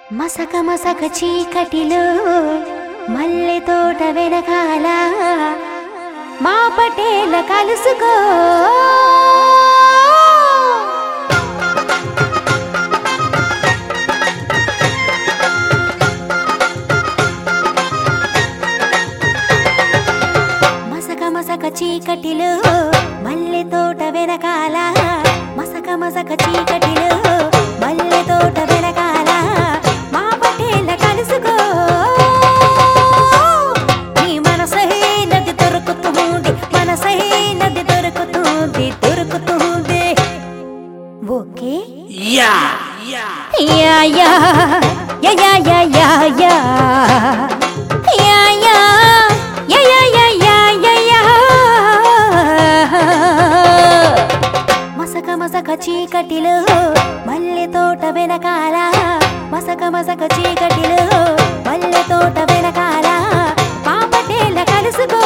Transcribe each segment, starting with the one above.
మసక మసక చీకటిలో మల్లె తోట వెనకాల మా పటేల కలుసుకో మసక మసక చీకటిలో మల్లె తోట వెనకాల మసక మసక చీకటిలో మల్లె తోట వెనకాల మా పటేల కలుసుకో నీ మనసై నది దొరుకుతుంది మనసై నది దొరుకుతుంది దొరుకుతుంది ఓకే యా యా యా యా యా యా యా యా యా యా యా యా యా యా యా యా యా మసక మసక చీకటిలో మల్లె తోట వెనకాల మసక మసక చీకటిలో మల్లె తోట వెనకాల పాపటేల కలుసుకో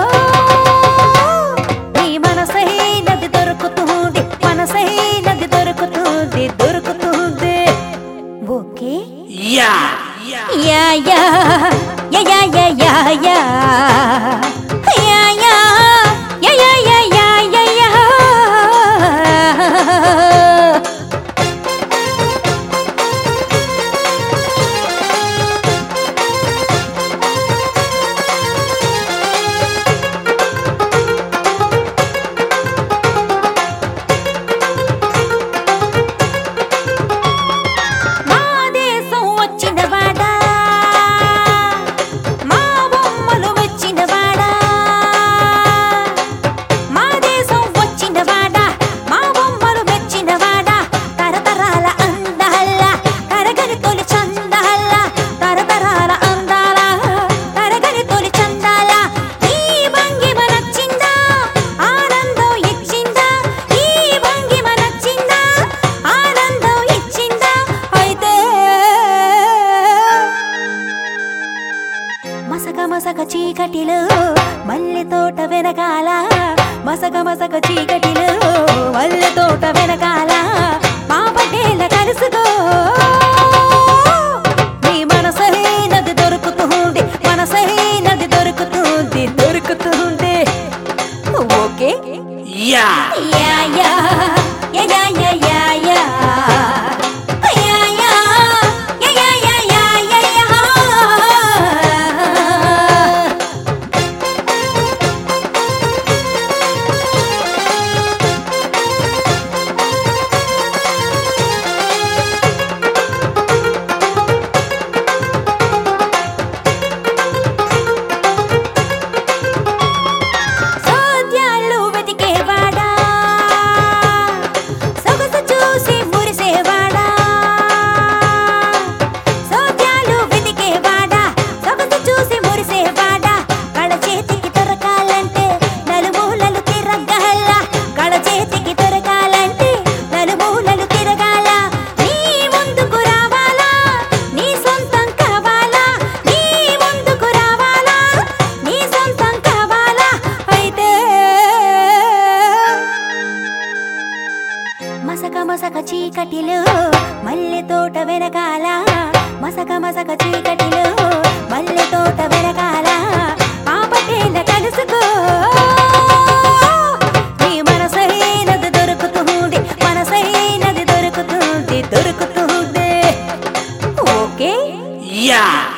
నీ మనసై నది దొరుకుతుంది మనసై నది దొరుకుతుంది దొరుకుతుంది ఓకే యా యా యా యా యా యా యా యా యా యా యా యా యా యా యా యా యా మా దేశం వచ్చిన వాడా మా బొమ్మలు వచ్చిన వాడా మా దేశం వచ్చిన వాడా మా బొమ్మలు మెచ్చిన వాడా తరతరాల అందాల తరగని తొలి చందాల తరతరాల అందాల తరగని తొలి చందాల ఈ భంగిమ నచ్చిందా ఆనందం ఇచ్చిందా ఈ భంగిమ నచ్చిందా ఆనందం ఇచ్చిందా అయితే మసక మసక చీకటిలో మల్లె తోట వెనకాల మసక మసక చీకటిలో మల్లె తోట వెనకాల మా పటేల కలుసుకో నీ మనసైనది దొరుకుతుంది మనసైనది దొరుకుతుంది దొరుకుతుంది ఓకే యా యా యా యా యా యా యా యా యా యా యా యా యా యా యా యా సోద్యాలు వెతికేవాడా సొగసు చూసి మురిసేవాడా సోద్యాలు వెతికేవాడా సొగసు చూసి మురిసేవాడా కళ చేతికి దొరకాలంటే నలుమూలలు తిరగాల కళ చేతికి దొరకాలంటే నలుమూలలు తిరగాల నీ ముందుకు రావాలా నీ సొంతం కావాలా నీ ముందుకు రావాలా నీ సొంతం కావాలా అయితే మసక మసక చీకటిలో మల్లె తోట వెనకాల మసక మసక చీకటిలో మల్లె తోట వెనకాల పాపటేల కలుసుకో నీ మనసైనది దొరుకుతుంది మనసైనది దొరుకుతుంది దొరుకుతుంది ఓకే యా